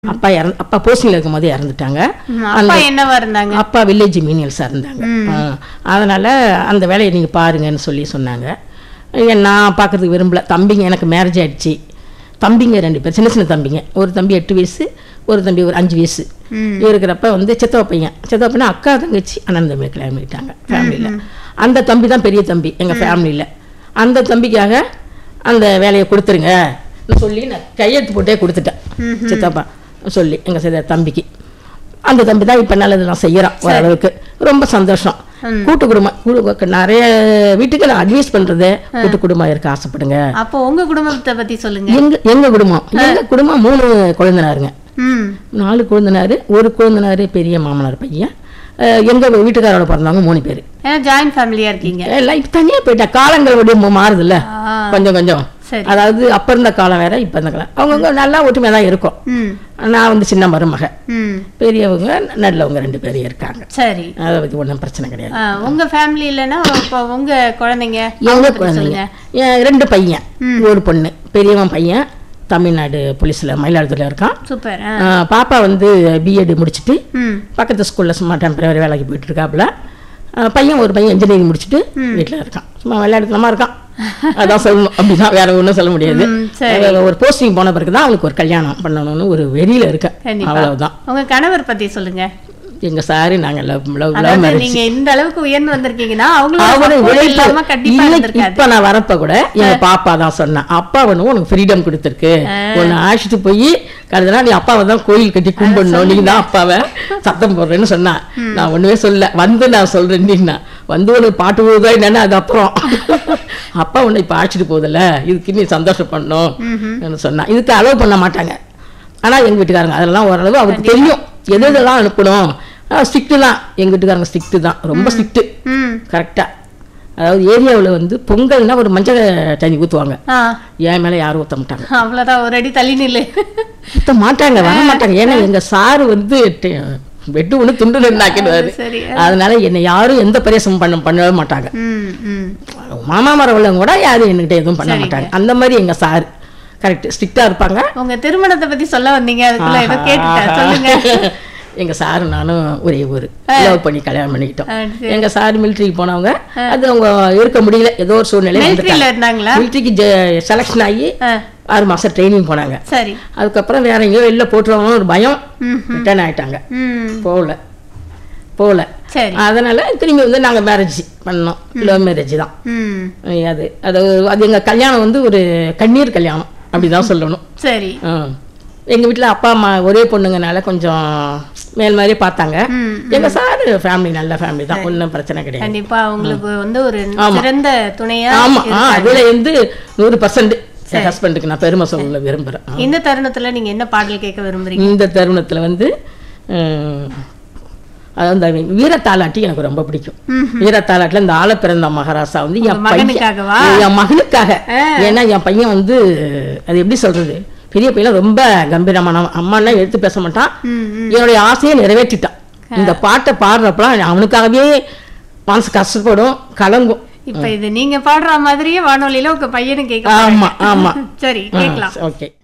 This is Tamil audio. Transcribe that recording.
அப்பா இறந்து அப்பா போஸ்டிங்கில் இருக்கும்போது இறந்துட்டாங்க ம், அப்பா என்னவா இருந்தாங்க அப்பா வில்லேஜ் மீனியல்ஸாக இருந்தாங்க ஆ, அதனால அந்த வேலையை நீங்கள் பாருங்கன்னு சொல்லி சொன்னாங்க ஏன் நான் பார்க்கறதுக்கு விரும்பல தம்பிங்க எனக்கு மேரேஜ் ஆயிடுச்சு தம்பிங்க ரெண்டு பேர் சின்ன சின்ன தம்பிங்க ஒரு தம்பி எட்டு வயசு ஒரு தம்பி ஒரு அஞ்சு வயசு இருக்கிறப்ப வந்து சித்தப்பா பையன் சித்தப்பா பையன் அக்கா தங்கச்சி அண்ணன் தம்பி கல்யாணம் பண்ணிட்டாங்க ஃபேமிலியில் அந்த தம்பி தான் பெரிய தம்பி எங்கள் ஃபேமிலியில் அந்த தம்பிக்காக அந்த வேலையை கொடுத்துருங்க சொல்லி நான் கையெழுத்து போட்டே கொடுத்துட்டேன் சித்தப்பா சொல்லி எங்கள் சித தம்பிக்கு அந்த தம்பி தான் இப்போ நல்லது நான் செய்யறான் ஓரளவுக்கு ரொம்ப சந்தோஷம் கூட்டு குடும்பம் கூட்டு நிறைய வீட்டுக்கு நான் அட்வைஸ் பண்றது கூட்டு குடும்பம் இருக்க ஆசைப்படுங்க அப்போ உங்க குடும்பத்தை பத்தி சொல்லுங்க எங்க எங்க குடும்பம் எங்க குடும்பம் மூணு குழந்தைனாருங்க ம் நாலு குழந்தைனாரு ஒரு குழந்தைனாரு பெரிய மாமனார் பையன் அஹ் எங்க வீட்டுக்காரோட பிறந்தவங்க மூணு பேர் ஏன்னா ஜாயின்ட் ஃபேமிலியா இருக்கீங்க எல்லாம் இப்ப தனியா போயிட்டா காலங்கள் அப்படியே மா- மாறுதுல்ல ஆ, கொஞ்சம் கொஞ்சம் சரி அதாவது அப்ப இருந்த காலம் வேற இப்ப இருந்த காலம் அவங்கவுங்க நல்லா ஒற்றுமையா தான் இருக்கும் ம் நான் வந்து சின்ன மருமக ம் பெரியவங்க நல்லவங்க ரெண்டு பேரும் இருக்காங்க சரி அதை பத்தி ஒன்றும் பிரச்சனை கிடையாது ஆ, உங்க ஃபேமிலி இல்லைன்னா இப்போ உங்க குழந்தைங்க எங்க அவங்க பத்தி குழந்தைங்க என் ரெண்டு பையன் ஒரு பொண்ணு பெரியவன் பையன் தமிழ்நாடு போலீஸ்ல மயிலாடுதுறையில் இருக்கான் சூப்பர் ஆ. ஆ, பாப்பா வந்து பிஎட் முடிச்சுட்டு ம் பக்கத்து ஸ்கூல்ல சும்மா டெம்பரரி வேலைக்கு போயிட்டு இருக்காப்புல ஆ, பையன் ஒரு பையன் இன்ஜினியரிங் முடிச்சுட்டு வீட்டில் இருக்கான் சும்மா விளையாடுத்தனமா இருக்கான் அதான் சொல்லணும் அப்படிதான் வேற ஒன்றும் சொல்ல முடியாது ம், சரி. அவ ஒரு போஸ்டிங் போன பிறகு தான் அவளுக்கு ஒரு கல்யாணம் பண்ணணும்னு ஒரு வெறியில இருக்க கண்டிப்பா அவ்வளவுதான் உங்க கணவர் பத்தி சொல்லுங்க எங்க சாரி நாங்க லவ் லவ் லவ் அதாவது மேரேஜ் நீங்க இந்த அளவுக்கு உயர்ந்து வந்திருக்கீங்கன்னா அவங்களோட அவரு support உழைப்பு இல்லாம கண்டிப்பா இல்லை, இருந்திருக்காது இப்ப நான் வரப்ப கூட எங்க பாப்பா தான் சொன்னா அப்பா ஒண்ணு உனக்கு ஃப்ரீடம் கொடுத்துருக்கு உன்னை அழைச்சிட்டு போய் கருதுனா நீ அப்பாவை தான் கோயில் கட்டி கும்பிடணும் நீ தான் அப்பாவை சத்தம் போடுறேன்னு சொன்னா நான் ஒண்ணுமே சொல்ல வந்து நான் சொல்றேன் நீன்னா வந்து உனக்கு பாட்டு போகுதா என்னன்னு அது அப்புறம் அப்பா உன்னை இப்ப அழைச்சிட்டு போகுதுல்ல இதுக்கு நீ சந்தோஷப்படணும் சொன்னா இதுக்கு அலோவ் பண்ண மாட்டாங்க ஆனா எங்க வீட்டுக்காரங்க அதெல்லாம் ஓரளவு அவருக்கு தெரியும் எது எதெல்லாம் அனுப்பணும் ஸ்ட்ரிக்ட் தான் எங்க வீட்டுக்காரங்க ஸ்ட்ரிக்ட் தான் ரொம்ப ஸ்ட்ரிக்ட் ம் கரெக்டாக அதாவது ஏரியாவில் வந்து பொங்கல்னா ஒரு மஞ்சள் தண்ணி ஊற்றுவாங்க ஆ என் மேலே யாரும் ஊற்ற மாட்டாங்க அவ்வளவுதான் ஒரு அடி தள்ளி நில்லு ஊற்ற மாட்டாங்க வர மாட்டாங்க ஏன்னா எங்கள் சாரு வந்து டெ- வெட்டு ஒன்று துண்டு ரெண்டு ஆக்கிடுவாரு சரி அதனால என்னை யாரும் எந்த பரிசம் பண்ண பண்ணவே மாட்டாங்க ம் ம் மாமா மரம் உள்ளவங்க கூட யாரும் என்கிட்ட எதுவும் பண்ண மாட்டாங்க அந்த மாதிரி எங்கள் சார் கரெக்ட் ஸ்ட்ரிக்டாக இருப்பாங்க உங்க திருமணத்தை பத்தி சொல்ல வந்தீங்க அதுக்குள்ள ஏதோ கேட்டுட்டேன் சொல்லுங்க எங்க சாரு நானும் ஒரே ஊர் லவ் பண்ணி கல்யாணம் பண்ணிக்கிட்டோம் ஆ, சரி. எங்க சார் மிலிட்ரிக்கு போனவங்க அது அவங்க இருக்க முடியல ஏதோ ஒரு சூழ்நிலை மிலிட்ரியில இருந்தாங்களா மிலிட்ரிக்கு செலக்ஷன் ஆகி ஆ, ஆறு மாசம் ட்ரைனிங் போனாங்க சரி அதுக்கப்புறம் வேற எங்கேயோ வெளில போட்டுருவாங்கன்னு ஒரு பயம் ரிட்டர்ன் ஆயிட்டாங்க ம் போகல போகல சரி அதனால திரும்பி வந்து நாங்க மேரேஜ் பண்ணோம் லவ் மேரேஜ் தான் ம் அது அது அது எங்க கல்யாணம் வந்து ஒரு கண்ணீர் கல்யாணம் அப்படிதான் சொல்லணும் சரி ஆ. எங்க வீட்ல அப்பா அம்மா ஒரே பொண்ணுங்கனால கொஞ்சம் மேல் மாதிரி பார்த்தாங்க ம் எங்க சார் ஃபேமிலி நல்ல ஃபேமிலி தான் ஒன்றும் பிரச்சனை கிடையாது கண்டிப்பா உங்களுக்கு வந்து ஒரு சிறந்த துணையா ஆமா ஆ அதுல இருந்து நூறு பர்சன்ட் என் ஹஸ்பண்டுக்கு நான் பெருமை சொல்ல விரும்புறேன் ஆ. இந்த தருணத்துல நீங்க என்ன பாடல் கேட்க விரும்புறீங்க இந்த தருணத்துல வந்து ம், அதாவது இந்த வீரத்தாலாட்டி எனக்கு ரொம்ப பிடிக்கும் வீரத்தாலாட்டில் இந்த ஆள பிறந்த மகாராசா வந்து என் பையன் மகனுக்காகவா என் மகனுக்காக ஏன்னா என் பையன் வந்து அது எப்படி சொல்றது பெரிய பையன் ரொம்ப கம்பீரமான அம்மான்னா எடுத்து பேச மாட்டான் ம் ம். என்னுடைய ஆசையை நிறைவேற்றிட்டான் இந்த பாட்டை பாடுறப்பலாம் அவனுக்காகவே மனசு கஷ்டப்படும் கலங்கும் இப்ப இது நீங்க பாடுற மாதிரியே வானொலியில உங்க பையனை கேட்க ஆமா ஆமா சரி கேட்கலாம் ஓகே